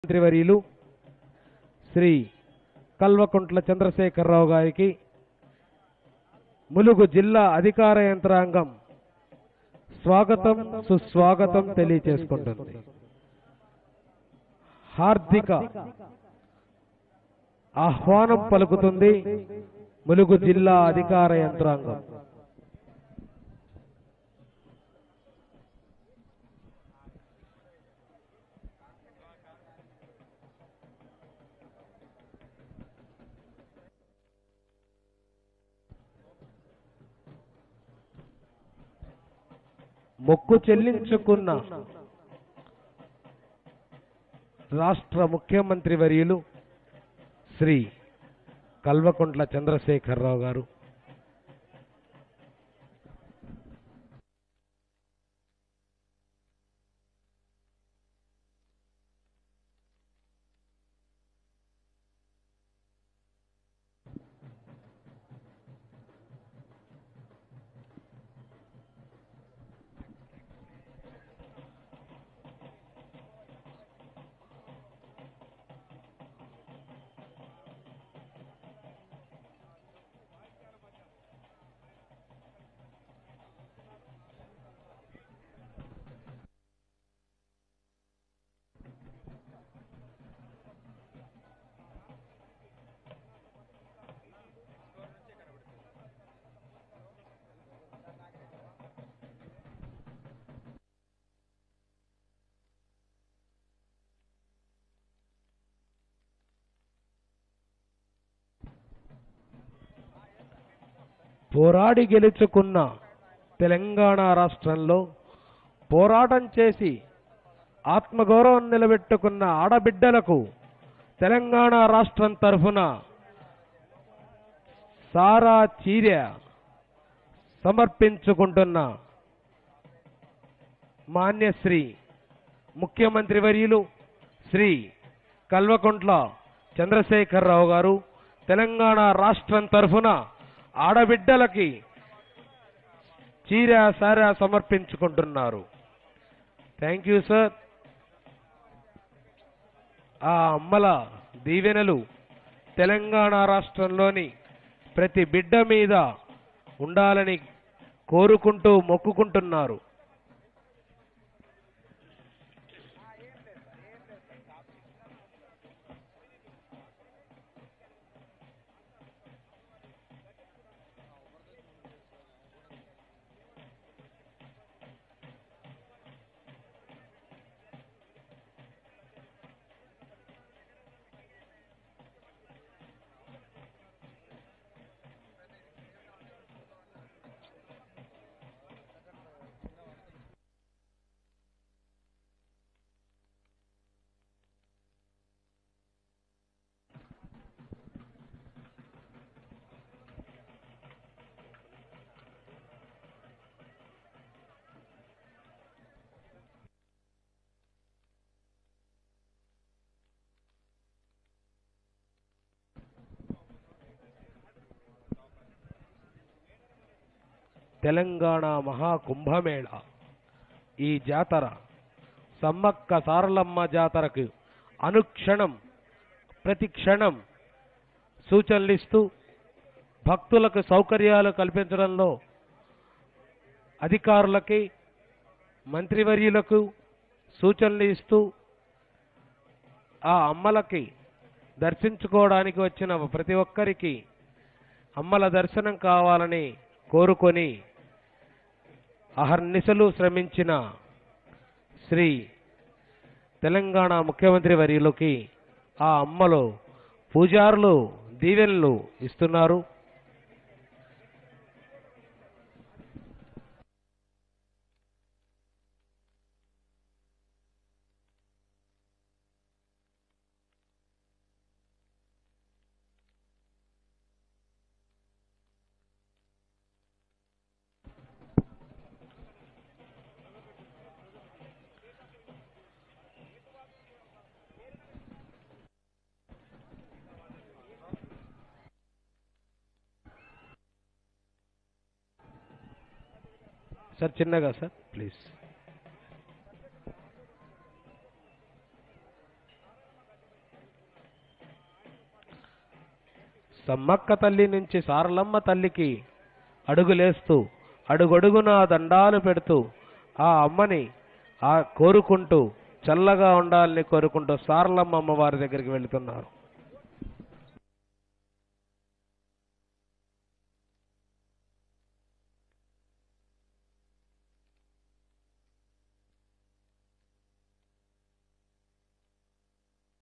మంత్రివర్యులు శ్రీ కల్వకుంట్ల చంద్రశేఖరరావు గారికి ములుగు జిల్లా అధికార యంత్రాంగం స్వాగతం సుస్వాగతం తెలియచేసుకుంటుంది హార్దిక ఆహ్వానం పలుకుతుంది ములుగు జిల్లా అధికార యంత్రాంగం మొక్కు చెల్లించుకున్న రాష్ట్ర ముఖ్యమంత్రి వర్యులు శ్రీ కల్వకుంట్ల చంద్రశేఖరరావు గారు పోరాడి గెలుచుకున్న తెలంగాణ రాష్ట్రంలో పోరాటం చేసి ఆత్మగౌరవం నిలబెట్టుకున్న ఆడబిడ్డలకు తెలంగాణ రాష్ట్రం తరఫున సారా చీర్య సమర్పించుకుంటున్న మాన్యశ్రీ ముఖ్యమంత్రి వర్యులు శ్రీ కల్వకుంట్ల చంద్రశేఖరరావు గారు తెలంగాణ రాష్ట్రం తరఫున ఆడబిడ్డలకి చీర సారా సమర్పించుకుంటున్నారు థ్యాంక్ యూ సార్ ఆ అమ్మల దీవెనలు తెలంగాణ రాష్ట్రంలోని ప్రతి బిడ్డ మీద ఉండాలని కోరుకుంటూ మొక్కుకుంటున్నారు తెలంగాణ మహాకుంభమేళ ఈ జాతర సమ్మక్క సారలమ్మ జాతరకు అనుక్షణం ప్రతి క్షణం సూచనలు ఇస్తూ భక్తులకు సౌకర్యాలు కల్పించడంలో అధికారులకి మంత్రివర్యులకు సూచనలు ఇస్తూ ఆ అమ్మలకి దర్శించుకోవడానికి వచ్చిన ప్రతి ఒక్కరికి అమ్మల దర్శనం కావాలని కోరుకొని అహర్నిశలు శ్రమించిన శ్రీ తెలంగాణ ముఖ్యమంత్రి వర్యులకి ఆ అమ్మలు పూజారులు దీవెనలు ఇస్తున్నారు సార్ చిన్నగా సార్ ప్లీజ్ సమ్మక్క తల్లి నుంచి సారలమ్మ తల్లికి అడుగులేస్తూ అడుగడుగునా దండాలు పెడుతూ ఆ అమ్మని ఆ కోరుకుంటూ చల్లగా ఉండాలని కోరుకుంటూ సారలమ్మ అమ్మవారి దగ్గరికి వెళుతున్నారు